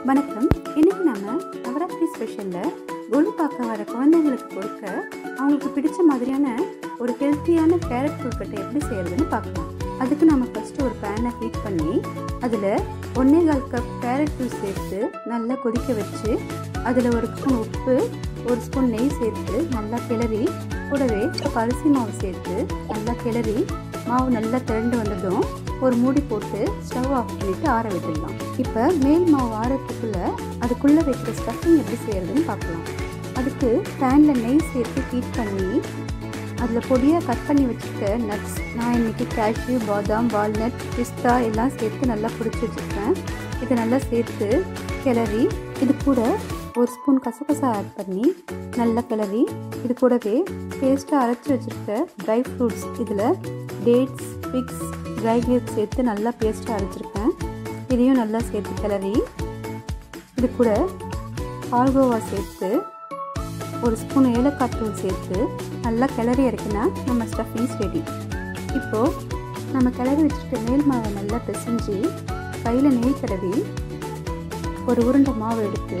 வணக்கம் இன்னைக்கு நம்ம நவராத்திரி ஸ்பெஷலில் கொலு பார்க்க வர குழந்தைங்களுக்கு கொடுக்க அவங்களுக்கு பிடிச்ச மாதிரியான ஒரு ஹெல்த்தியான கேரட் கொழுக்கட்டை எப்படி செய்யறதுன்னு பார்க்கலாம் அதுக்கு நம்ம ஃபஸ்ட்டு ஒரு பேனை ஹீட் பண்ணி அதில் ஒன்றே கால் கப் கேரட் ஜூஸ் சேர்த்து நல்லா கொதிக்க வச்சு அதில் ஒரு ஸ்பூன் உப்பு ஒரு ஸ்பூன் நெய் சேர்த்து நல்லா கிளறி கூடவே அரிசி மாவு சேர்த்து நல்லா கிளறி மாவு நல்லா திரண்டு வந்ததும் ஒரு மூடி போட்டு ஸ்டவ் ஆஃப் பண்ணிவிட்டு ஆற விட்டுடலாம் இப்போ மேல் மாவு ஆறத்துக்குள்ளே அதுக்குள்ளே வைக்கிற ஸ்டஃபிங் எப்படி செய்கிறதுன்னு பார்க்கலாம் அதுக்கு பேனில் நெய் சேர்த்து ஹீட் பண்ணி அதில் பொடியாக கட் பண்ணி வச்சுருக்க நட்ஸ் நான் இன்றைக்கி கேஷ்யூ பாதாம் வால்நட் பிஸ்தா எல்லாம் சேர்த்து நல்லா பிடிச்சி வச்சுருக்கேன் இதை நல்லா சேர்த்து கிளறி இது கூட ஒரு ஸ்பூன் கசகசா ஆட் பண்ணி நல்லா கிளறி இது கூடவே பேஸ்ட்டாக அரைச்சி வச்சுருக்க ட்ரை ஃப்ரூட்ஸ் இதில் டேட்ஸ் ஃபிக்ஸ் ட்ரை கிரேப்ஸ் சேர்த்து நல்லா பேஸ்ட்டாக அரைச்சிருக்கேன் இதையும் நல்லா சேர்த்து கிளறி இது கூட பால்கோவா சேர்த்து ஒரு ஸ்பூன் ஏலக்காய் தூள் சேர்த்து நல்லா கிளறி இறக்கினா நம்ம ஸ்டஃபிங்ஸ் ரெடி இப்போது நம்ம கிளறி வச்சுருக்க மேல் மாவை நல்லா பிசைஞ்சு கையில் நெய் தடவி ஒரு உருண்டை மாவு எடுத்து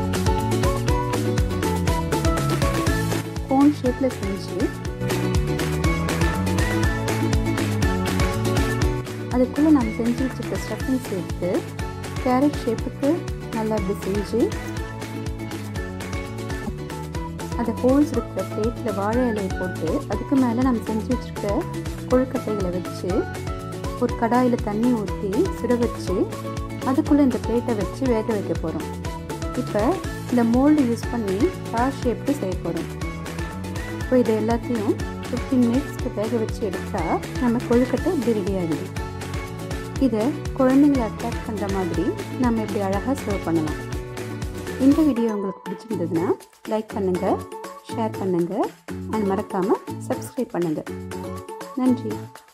கோன் ஷேப்பில் செஞ்சு அதுக்குள்ளே நம்ம செஞ்சு வச்சுருக்க ஸ்டஃபிங் சேர்த்து கேரட் ஷேப்புக்கு நல்லா இப்படி செஞ்சு அதை ஹோல்ஸ் இருக்கிற பிளேட்டில் வாழை இலையை போட்டு அதுக்கு மேலே நம்ம செஞ்சு வச்சுருக்க கொழுக்கட்டைகளை வச்சு ஒரு கடாயில் தண்ணி ஊற்றி சுட வச்சு அதுக்குள்ளே இந்த பிளேட்டை வச்சு வேக வைக்க போகிறோம் இப்போ இந்த மோல்டு யூஸ் பண்ணி ஸ்டார் ஷேப்புக்கு செய்ய போகிறோம் இப்போ இது எல்லாத்தையும் ஃபிஃப்டீன் மினிட்ஸ்க்கு வேக வச்சு எடுத்தால் நம்ம கொழுக்கட்டை இப்படி ரெடி ஆகுது இதை குழந்தைங்களை அட்ராக்ட் பண்ணுற மாதிரி நம்ம இப்படி அழகாக சர்வ் பண்ணலாம் இந்த வீடியோ உங்களுக்கு பிடிச்சிருந்ததுன்னா லைக் பண்ணுங்கள் ஷேர் பண்ணுங்கள் அண்ட் மறக்காமல் சப்ஸ்கிரைப் பண்ணுங்கள் நன்றி